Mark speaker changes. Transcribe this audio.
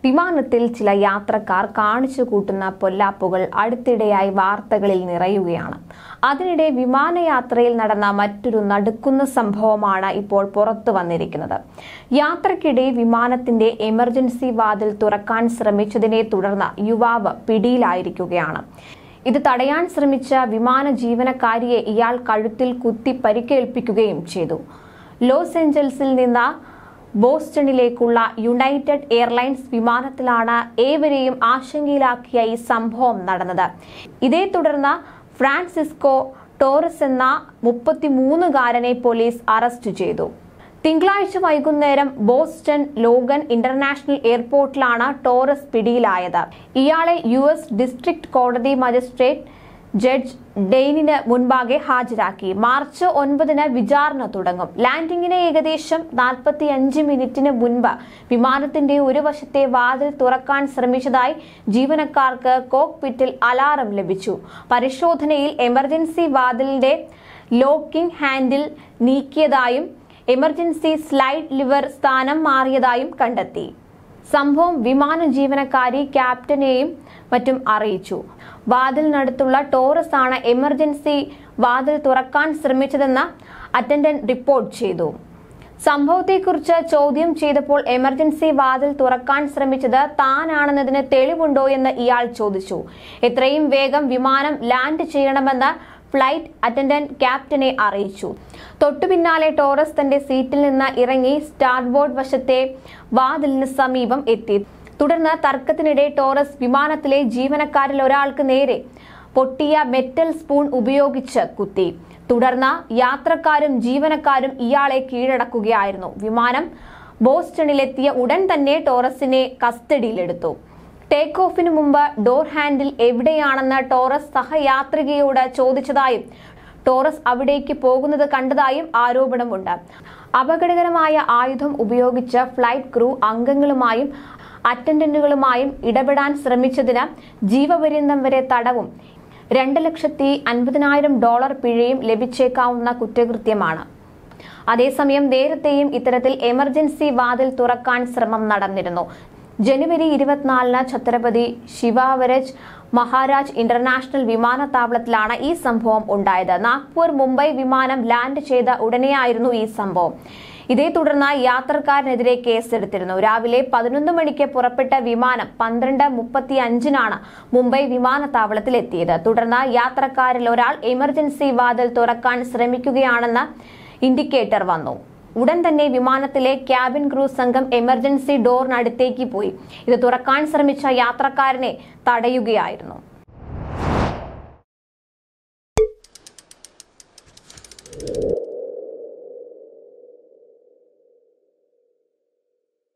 Speaker 1: വിമാനത്തിൽ ചില യാത്രക്കാർ കാണിച്ചു കൂട്ടുന്ന പൊല്ലാപ്പുകൾ അടുത്തിടെയായി വാർത്തകളിൽ നിറയുകയാണ് അതിനിടെ വിമാനയാത്രയിൽ നടന്ന മറ്റൊരു നടുക്കുന്ന സംഭവമാണ് ഇപ്പോൾ പുറത്തു വന്നിരിക്കുന്നത് യാത്രക്കിടെ വിമാനത്തിന്റെ എമർജൻസി വാതിൽ തുറക്കാൻ ശ്രമിച്ചതിനെ തുടർന്ന് യുവാവ് പിടിയിലായിരിക്കുകയാണ് ഇത് തടയാൻ ശ്രമിച്ച വിമാന ജീവനക്കാരിയെ ഇയാൾ കഴുത്തിൽ കുത്തി പരിക്കേൽപ്പിക്കുകയും ചെയ്തു ലോസ് ഏഞ്ചൽസിൽ നിന്ന് ബോസ്റ്റണിലേക്കുള്ള യുണൈറ്റഡ് എയർലൈൻസ് വിമാനത്തിലാണ് ഏവരെയും ആശങ്കയിലാക്കിയ ഈ സംഭവം നടന്നത് ഇതേ തുടർന്ന് ഫ്രാൻസിസ്കോ ടോറസ് എന്ന മുപ്പത്തിമൂന്നുകാരനെ പോലീസ് അറസ്റ്റ് ചെയ്തു തിങ്കളാഴ്ച വൈകുന്നേരം ബോസ്റ്റൺ ലോഗൻ ഇന്റർനാഷണൽ എയർപോർട്ടിലാണ് ടോറസ് പിടിയിലായത് ഇയാളെ യു എസ് ഡിസ്ട്രിക്ട് കോടതി മജിസ്ട്രേറ്റ് ജഡ്ജ് ഡെയിനിന് മുൻപാകെ ഹാജരാക്കി മാർച്ച് ഒൻപതിന് വിചാരണ തുടങ്ങും ലാൻഡിങ്ങിന് ഏകദേശം നാൽപ്പത്തി അഞ്ച് മിനിറ്റിന് മുൻപ് വിമാനത്തിന്റെ ഒരു വശത്തെ വാതിൽ തുറക്കാൻ ശ്രമിച്ചതായി ജീവനക്കാർക്ക് കോക്പിറ്റിൽ അലാറം ലഭിച്ചു പരിശോധനയിൽ എമർജൻസി വാതിലിന്റെ ലോക്കിംഗ് ഹാൻഡിൽ നീക്കിയതായും എമർജൻസി സ്ലൈഡ് ലിവർ സ്ഥാനം മാറിയതായും കണ്ടെത്തി സംഭവം വിമാന ജീവനക്കാരി ക്യാപ്റ്റനെയും മറ്റും അറിയിച്ചു വാതിലിനടുത്തുള്ള ടോറസ് ആണ് എമർജൻസി വാതിൽ തുറക്കാൻ ശ്രമിച്ചതെന്ന് അറ്റൻഡന്റ് റിപ്പോർട്ട് ചെയ്തു സംഭവത്തെക്കുറിച്ച് ചോദ്യം ചെയ്തപ്പോൾ എമർജൻസി വാതിൽ തുറക്കാൻ ശ്രമിച്ചത് താനാണെന്നതിന് തെളിവുണ്ടോ എന്ന് ഇയാൾ ചോദിച്ചു എത്രയും വേഗം വിമാനം ലാൻഡ് ചെയ്യണമെന്ന് ഫ്ലൈറ്റ് അറ്റൻഡന്റ് ക്യാപ്റ്റനെ അറിയിച്ചു തൊട്ടുപിന്നാലെ ടോറസ് തന്റെ സീറ്റിൽ നിന്ന് ഇറങ്ങി സ്റ്റാർബോർഡ് വശത്തെ വാതിലിന് സമീപം എത്തി തുടർന്ന് തർക്കത്തിനിടെ ടോറസ് വിമാനത്തിലെ ജീവനക്കാരിൽ ഒരാൾക്ക് നേരെ പൊട്ടിയ മെറ്റൽ സ്പൂൺ ഉപയോഗിച്ച് കുത്തി തുടർന്ന് യാത്രക്കാരും ജീവനക്കാരും ഇയാളെ കീഴടക്കുകയായിരുന്നു വിമാനം ബോസ്റ്റണിലെത്തിയ ഉടൻ തന്നെ ടോറസിനെ കസ്റ്റഡിയിലെടുത്തു ടേക്ക് ഓഫിന് മുമ്പ് ഡോർ ഹാൻഡിൽ എവിടെയാണെന്ന് ടോറസ് സഹയാത്രികയോട് ചോദിച്ചതായും ടോറസ് അവിടേക്ക് പോകുന്നത് കണ്ടതായും ആരോപണമുണ്ട് അപകടകരമായ ആയുധം ഉപയോഗിച്ച് ഫ്ലൈറ്റ് ക്രൂ അംഗങ്ങളുമായും അറ്റൻഡന്റുകളുമായും ഇടപെടാൻ ശ്രമിച്ചതിന് ജീവപര്യന്തം വരെ തടവും രണ്ട് ലക്ഷത്തി അൻപതിനായിരം ഡോളർ പിഴയും ലഭിച്ചേക്കാവുന്ന കുറ്റകൃത്യമാണ് അതേസമയം നേരത്തെയും ഇത്തരത്തിൽ എമർജൻസി വാതിൽ തുറക്കാൻ ശ്രമം നടന്നിരുന്നു ജനുവരി ഇരുപത്തിനാലിന് ഛത്രപതി ശിവാവരജ് മഹാരാജ് ഇന്റർനാഷണൽ വിമാനത്താവളത്തിലാണ് ഈ സംഭവം ഉണ്ടായത് നാഗ്പൂർ മുംബൈ വിമാനം ലാൻഡ് ചെയ്ത ഉടനെയായിരുന്നു ഈ സംഭവം ഇതേ തുടർന്ന് യാത്രക്കാരനെതിരെ കേസെടുത്തിരുന്നു രാവിലെ പതിനൊന്ന് മണിക്ക് പുറപ്പെട്ട വിമാനം പന്ത്രണ്ട് മുപ്പത്തി അഞ്ചിനാണ് മുംബൈ വിമാനത്താവളത്തിൽ എത്തിയത് തുടർന്ന് യാത്രക്കാരിൽ ഒരാൾ എമർജൻസി വാതിൽ തുറക്കാൻ ശ്രമിക്കുകയാണെന്ന് ഇൻഡിക്കേറ്റർ വന്നു ഉടൻ തന്നെ വിമാനത്തിലെ ക്യാബിൻ ക്രൂ സംഘം എമർജൻസി ഡോറിനടുത്തേക്ക് പോയി ഇത് തുറക്കാൻ ശ്രമിച്ച യാത്രക്കാരനെ തടയുകയായിരുന്നു